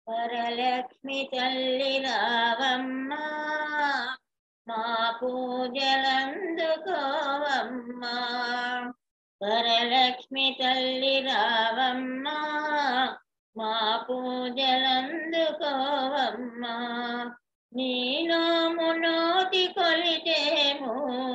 వరలక్ష్మి తల్లి రావమ్మా మా పూజలందుకోవమ్మా వరలక్ష్మి తల్లి రావమ్మా మా పూజలందుకోవమ్మా నీలోము నోటి కొలిటేము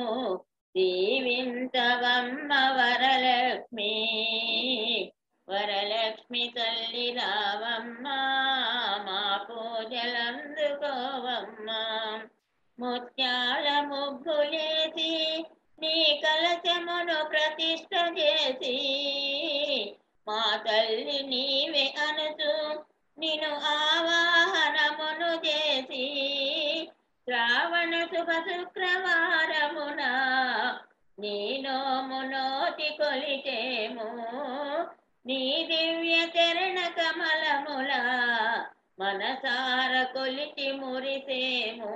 దీవింతవమ్మ వరలక్ష్మి వరలక్ష్మి తల్లి రావమ్మా మా పూజలందుకోవమ్మా ముత్యాల ముగ్గులేసి నీ కలశమును ప్రతిష్ట చేసి మా తల్లి నీవే అనుచు నిన్ను ఆవాహనమును చేసి శ్రావణ శుభ శుక్రవారమున నీ నోము నోటి కొలిచేము నీ దివ్య చరణ కమలముల మనసార కొలిచి మురిసేము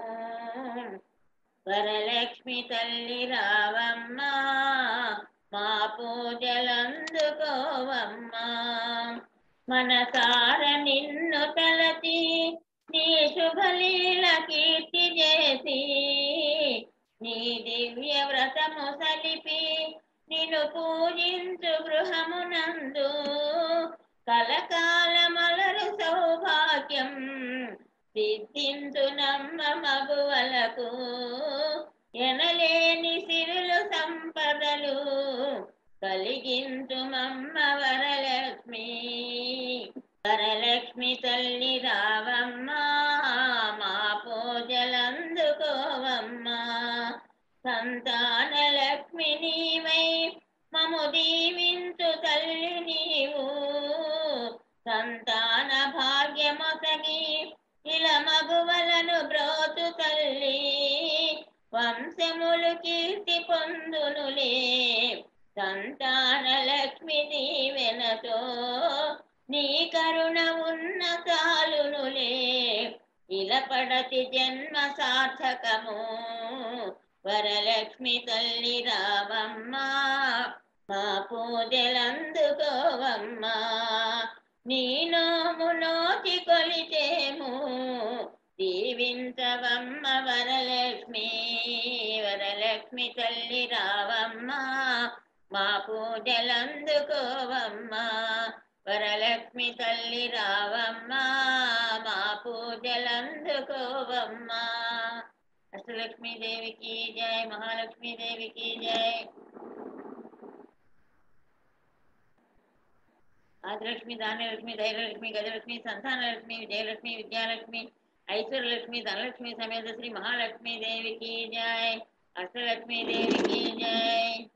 వరలక్ష్మి తల్లి రావమ్మా మా పూజలందుకోవమ్మా మనసార నిన్ను తలచి నీ శుభలీల కీర్తి చేసి నీ దివ్య వ్రతము సలిపి నిన్ను పూజించు గృహమునందు కలకాలమలరు సౌభాగ్యం సిద్ధించు నమ్మ మగువలకు ఎనలేని సిరులు సంపదలు కలిగించు మమ్మ వరలక్ష్మి వరలక్ష్మి తల్లి రావమ్మా మా పూజలందుకోవమ్మా సంతాన లక్ష్మి నీవై మము దీవించు తల్లి నీవు సంతాన భాగ్యమొసగి ఇలా మగువలను బ్రోచు తల్లి వంశములు కీర్తి పొందునులే సంతాన లక్ష్మి దీవెనతో నీ కరుణ ఉన్న చాలునులే ఇలా పడతి జన్మ సార్థకము వరలక్ష్మి తల్లి రావమ్మా మా పూజలందుకోవమ్మా నీ నోము నోటి కొలిచేము దీవించవమ్మ వరలక్ష్మి వరలక్ష్మి తల్లి రావమ్మా మా పూజలందుకోవమ్మా వరలక్ష్మి తల్లి రావమ్మా మా పూజలందుకోవమ్మా అష్టలక్ష్మీ దేవికి జై మహాలక్ష్మీ దేవికి జై ఆదిలక్ష్మి ధాన్యలక్ష్మి ధైర్యలక్ష్మి గజలక్ష్మి సంతానలక్ష్మి విజయలక్ష్మి విద్యాలక్ష్మి ఐశ్వర్యలక్ష్మి ధనలక్ష్మి సమేత శ్రీ మహాలక్ష్మి దేవికి జై అష్టలక్ష్మీ దేవికి జై